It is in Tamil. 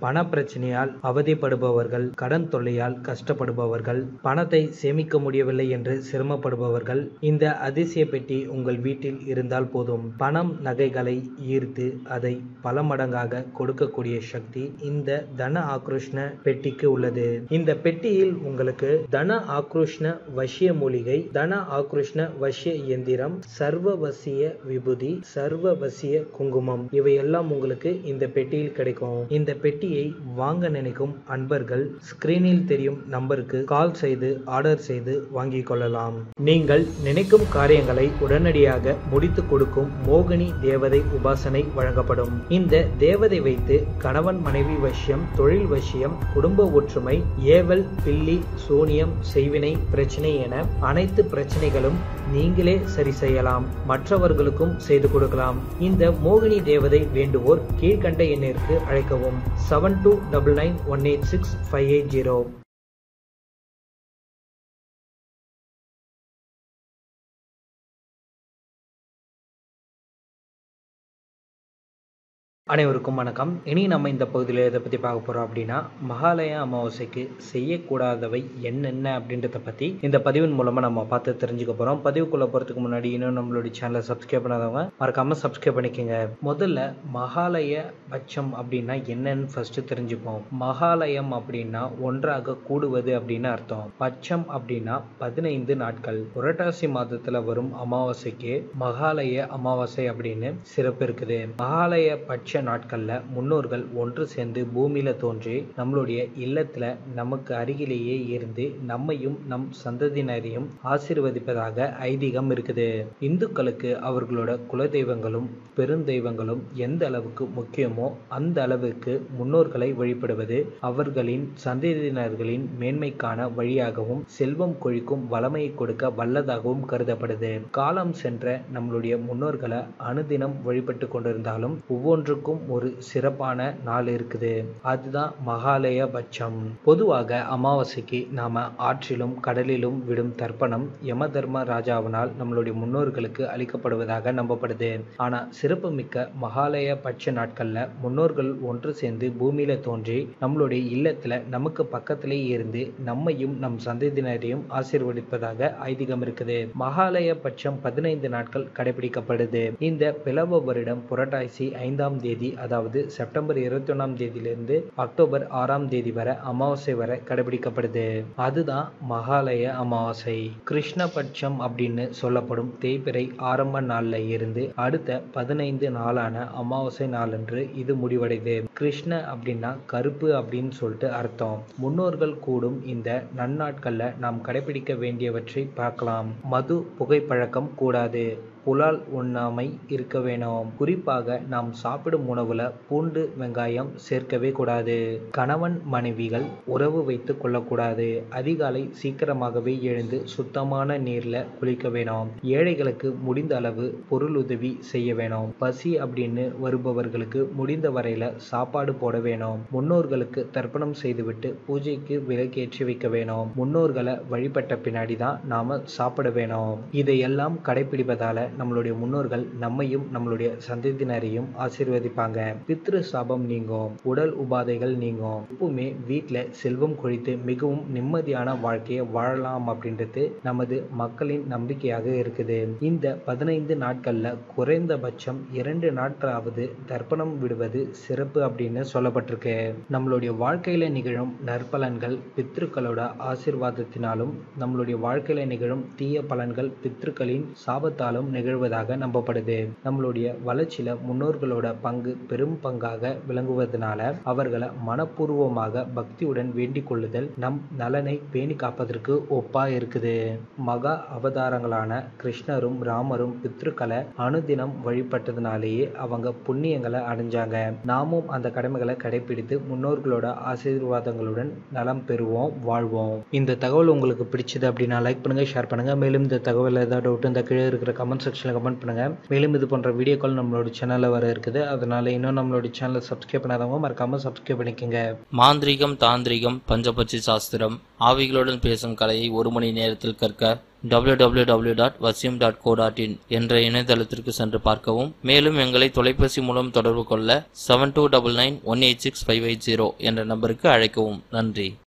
பண பிரச்சனையால் அவதிப்படுபவர்கள் கடன் தொல்லையால் கஷ்டப்படுபவர்கள் பணத்தை சேமிக்க முடியவில்லை என்று சிரமப்படுபவர்கள் இந்த அதிசய பெட்டி உங்கள் வீட்டில் இருந்தால் போதும் பணம் நகைகளை ஈர்த்து அதை பல மடங்காக கொடுக்கக்கூடிய சக்தி இந்த தன ஆக்ரோஷ்ண பெட்டிக்கு உள்ளது இந்த பெட்டியில் உங்களுக்கு தன ஆக்ரோஷ்ண வசிய மூலிகை தன ஆக்ரோஷ்ண வசிய இயந்திரம் சர்வவசிய விபூதி சர்வவசிய குங்குமம் இவையெல்லாம் உங்களுக்கு இந்த பெட்டியில் கிடைக்கும் இந்த பெட்டியை வாங்க நினைக்கும் அன்பர்கள் ஸ்கிரீனில் தெரியும் நம்பருக்கு கால் செய்து ஆர்டர் செய்து வாங்கிக் கொள்ளலாம் நீங்கள் நினைக்கும் காரியங்களை உடனடியாக முடித்து கொடுக்கும் மோகினி தேவதை உபாசனை வழங்கப்படும் இந்த தேவதை வைத்து கணவன் மனைவி வசியம் தொழில் வசியம் குடும்ப ஒற்றுமை ஏவல் பில்லி சூனியம் செய்வினை பிரச்சனை என அனைத்து பிரச்சனைகளும் நீங்களே சரி செய்யலாம் மற்றவர்களுக்கும் செய்து கொடுக்கலாம் இந்த மோகினி தேவதை வேண்டுவோர் கீழ்கண்ட எண்ணிற்கு அழைக்கவும் seven two double nine one eight six five eight zero அனைவருக்கும் வணக்கம் இனி நம்ம இந்த பகுதியில் எதை பற்றி பார்க்க போகிறோம் அப்படின்னா மகாலய அமாவாசைக்கு செய்யக்கூடாதவை என்னென்ன அப்படின்றத பற்றி இந்த பதிவின் மூலமாக நம்ம பார்த்து தெரிஞ்சுக்க போகிறோம் பதிவுக்குள்ளே போகிறதுக்கு முன்னாடி இன்னும் நம்மளுடைய சேனலை சப்ஸ்கிரைப் பண்ணாதவங்க மறக்காமல் சப்ஸ்கிரைப் பண்ணிக்கோங்க முதல்ல மகாலய பட்சம் அப்படின்னா என்னன்னு ஃபஸ்ட்டு தெரிஞ்சுப்போம் மகாலயம் அப்படின்னா ஒன்றாக கூடுவது அப்படின்னு அர்த்தம் பட்சம் அப்படின்னா பதினைந்து நாட்கள் புரட்டாசி மாதத்தில் வரும் அமாவாசைக்கு மகாலய அமாவாசை அப்படின்னு சிறப்பு இருக்குது மகாலய பட்ச நாட்கள்ல முன்னோர்கள் ஒன்று சேர்ந்து பூமியில தோன்றி நம்மளுடைய இல்லத்துல நமக்கு அருகிலேயே இருந்து நம்மையும் நம் சந்ததியினரையும் ஆசீர்வதிப்பதாக ஐதீகம் இருக்குது இந்துக்களுக்கு அவர்களோட குலதெய்வங்களும் பெருந்தெய்வங்களும் எந்த அளவுக்கு முக்கியமோ அந்த அளவுக்கு முன்னோர்களை வழிபடுவது அவர்களின் சந்ததியினர்களின் மேன்மைக்கான வழியாகவும் செல்வம் கொழிக்கும் வளமையை கொடுக்க வல்லதாகவும் கருதப்படுது காலம் சென்ற நம்மளுடைய முன்னோர்களை அனுதினம் வழிபட்டு கொண்டிருந்தாலும் ஒவ்வொன்றுக்கும் ஒரு சிறப்பான நாள் இருக்குது அதுதான் மகாலய பட்சம் பொதுவாக அமாவாசைக்கு நாம ஆற்றிலும் கடலிலும் விடும் தர்ப்பணம் யம தர்ம ராஜாவினால் நம்மளுடைய முன்னோர்களுக்கு அளிக்கப்படுவதாக நம்பப்படுது ஆனா சிறப்புமிக்க மகாலய பட்ச நாட்கள்ல முன்னோர்கள் ஒன்று சேர்ந்து பூமியில தோன்றி நம்மளுடைய இல்லத்துல நமக்கு பக்கத்திலேயே இருந்து நம்மையும் நம் சந்ததியினரையும் ஆசீர்வதிப்பதாக ஐதீகம் இருக்குது மகாலய பட்சம் பதினைந்து நாட்கள் கடைபிடிக்கப்படுது இந்த பிளவ வருடம் புரட்டாசி ஐந்தாம் தேதி அதாவது செப்டம்பர் இருபத்தி ஒன்னாம் தேதியிலிருந்து அக்டோபர் ஆறாம் தேதி வரை அமாவாசை வரை கடைபிடிக்கப்படுது அதுதான் மகாலய அமாவாசை கிருஷ்ணபட்சம் அப்படின்னு சொல்லப்படும் தேய்பிறை ஆரம்ப நாள்ல இருந்து அடுத்த பதினைந்து நாளான அமாவாசை நாளன்று இது முடிவடைது கிருஷ்ண அப்படின்னா கருப்பு அப்படின்னு சொல்லிட்டு அர்த்தம் முன்னோர்கள் கூடும் இந்த நன்னாட்கள்ல நாம் கடைபிடிக்க வேண்டியவற்றை பார்க்கலாம் மது புகைப்பழக்கம் கூடாது புலால் உண்ணாமை இருக்க வேணும் குறிப்பாக நாம் சாப்பிடும் உணவுல பூண்டு வெங்காயம் சேர்க்கவே கூடாது கணவன் மனைவிகள் உறவு வைத்து கொள்ளக்கூடாது அதிகாலை சீக்கிரமாகவே எழுந்து சுத்தமான நீர்ல குளிக்க வேணும் ஏழைகளுக்கு முடிந்த அளவு பொருள் உதவி செய்ய வேணும் பசி அப்படின்னு வருபவர்களுக்கு முடிந்த வரையில சாப்பாடு போட வேணும் முன்னோர்களுக்கு தர்ப்பணம் செய்துவிட்டு பூஜைக்கு விலக்கேற்றி வைக்க வேணும் முன்னோர்களை வழிபட்ட பின்னாடி தான் நாம சாப்பிட வேணும் இதையெல்லாம் கடைபிடிப்பதால நம்மளுடைய முன்னோர்கள் நம்மையும் நம்மளுடைய சந்ததியினரையும் ஆசீர்வதிப்பாங்க பித்ரு சாபம் நீங்கும் உடல் உபாதைகள் நீங்கும் எப்பவுமே வீட்டுல செல்வம் கொழித்து மிகவும் நிம்மதியான வாழ்க்கையை வாழலாம் அப்படின்றது நமது மக்களின் நம்பிக்கையாக இருக்குது இந்த பதினைந்து நாட்கள்ல குறைந்தபட்சம் இரண்டு நாட்களாவது தர்ப்பணம் விடுவது சிறப்பு அப்படின்னு சொல்லப்பட்டிருக்கு நம்மளுடைய வாழ்க்கையில நிகழும் நற்பலன்கள் பித்ருக்களோட ஆசீர்வாதத்தினாலும் நம்மளுடைய வாழ்க்கையில நிகழும் தீய பலன்கள் பித்ருக்களின் சாபத்தாலும் நிகழ்வதாக நம்பப்படுது நம்மளுடைய வளர்ச்சியில முன்னோர்களோட பங்கு பெரும் பங்காக விளங்குவதனால அவர்களை மனப்பூர்வமாக பக்தியுடன் வேண்டிக் கொள்ளுதல் நம் நலனை பேணி காப்பதற்கு ஒப்பா இருக்குது மகா அவதாரங்களான கிருஷ்ணரும் ராமரும் பித்ருக்களை அனுதினம் வழிபட்டதுனாலேயே அவங்க புண்ணியங்களை அடைஞ்சாங்க நாமும் அந்த கடமைகளை கடைபிடித்து முன்னோர்களோட ஆசீர்வாதங்களுடன் நலம் பெறுவோம் வாழ்வோம் இந்த தகவல் உங்களுக்கு பிடிச்சது அப்படின்னா லைக் பண்ணுங்க ஷேர் பண்ணுங்க மேலும் இந்த தகவல் ஏதாவது டவுட் இந்த கீழே இருக்கிற கமெண்ட் செக்ஷனில் கமெண்ட் பண்ணுங்கள் மேலும் இது போன்ற வீடியோக்கள் நம்மளோட சேனலில் வர இருக்குது அதனால இன்னும் நம்மளோட சேனலை சப்ஸ்கிரைப் பண்ணாதவங்க மறக்காமல் சப்ஸ்கிரைப் பண்ணிக்கோங்க மாந்திரீகம் தாந்திரிகம் பஞ்சபட்சி சாஸ்திரம் ஆவிகளுடன் பேசும் கலையை ஒரு மணி நேரத்தில் கற்க www.vasyum.co.in dot dot co dot in என்ற இணையதளத்திற்கு சென்று பார்க்கவும் மேலும் எங்களை தொலைபேசி மூலம் தொடர்பு கொள்ள seven two double nine one eight six five eight zero என்ற நம்பருக்கு அழைக்கவும் நன்றி